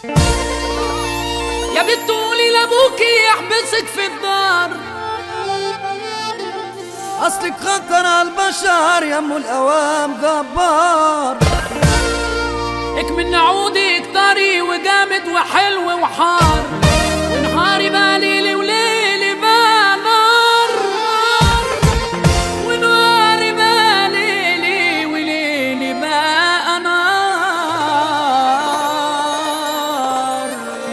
يا بنت قولي لابوكي يحبسك في الدار اصلك خطر على البشر يا ام الاوام جبار اك من عودك طري وجامد وحلو وحار ونهاري بقى ليلي وليلي بقى نار ونهاري بقى ليلي وليلي بقى نار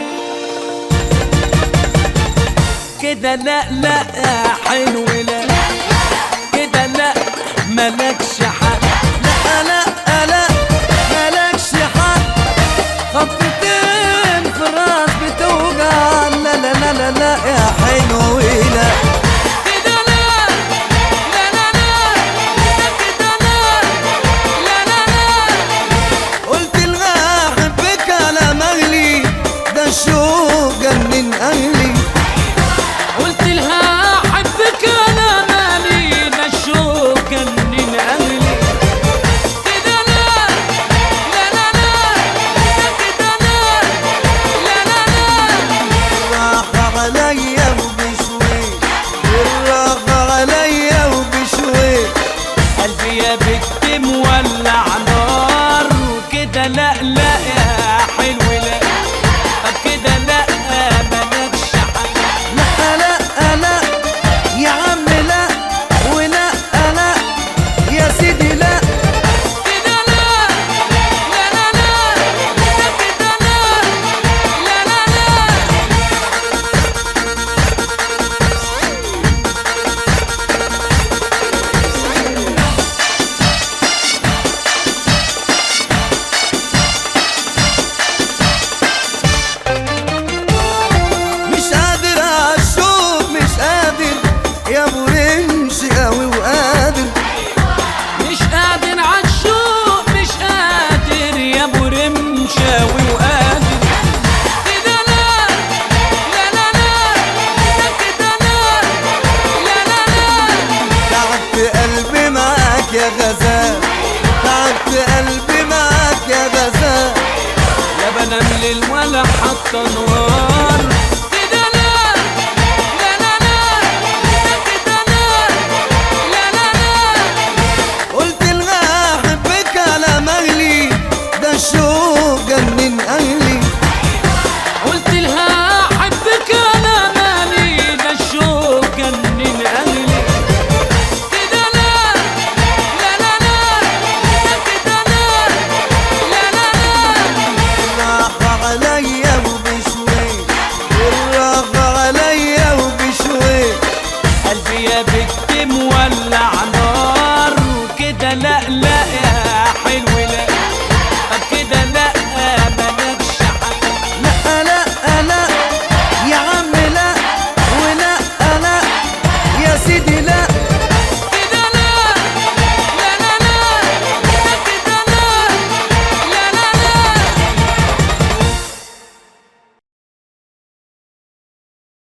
كده لا لا حلو لا كده لا ملكش حق لا لا لا ملكش حق خطتين في الراس بتوجع لا لا لا لا لا يا حلو لا كده لا لا لا لا كده لا لا لا لا قلت لها احبك على مغلي ده الشوق جنن اهلي قلت لها احبك انا مالي ده الشوق جنن اهلي كده لا لا لا لا كده لا لا لا لا الراحة عليا وبشوي الراحة عليا وبشوي قلبي يا بت مولع نار وكده لا لا يا حلو لا طب كده لا مالكش حق لا لا لا يا عم لا ولا لا يا سيدي لا كده لا لا لا لا كده لا لا لا لا مش قادر اشوف مش قادر يا ابو رمش قوي وقادر مش قادر عالشوق مش قادر يا ابو رمشاوي وقادر كده لا لا لا لا كده لا لا لا لا تعبت قلبي معاك يا غزال تعبت قلبي معاك يا غزال لا بنام ليل ولا حتى نهار كده لا لا لا لا كده لا لا لا لا قلت لها احبك على مغلي ده الشوق جنن اهلي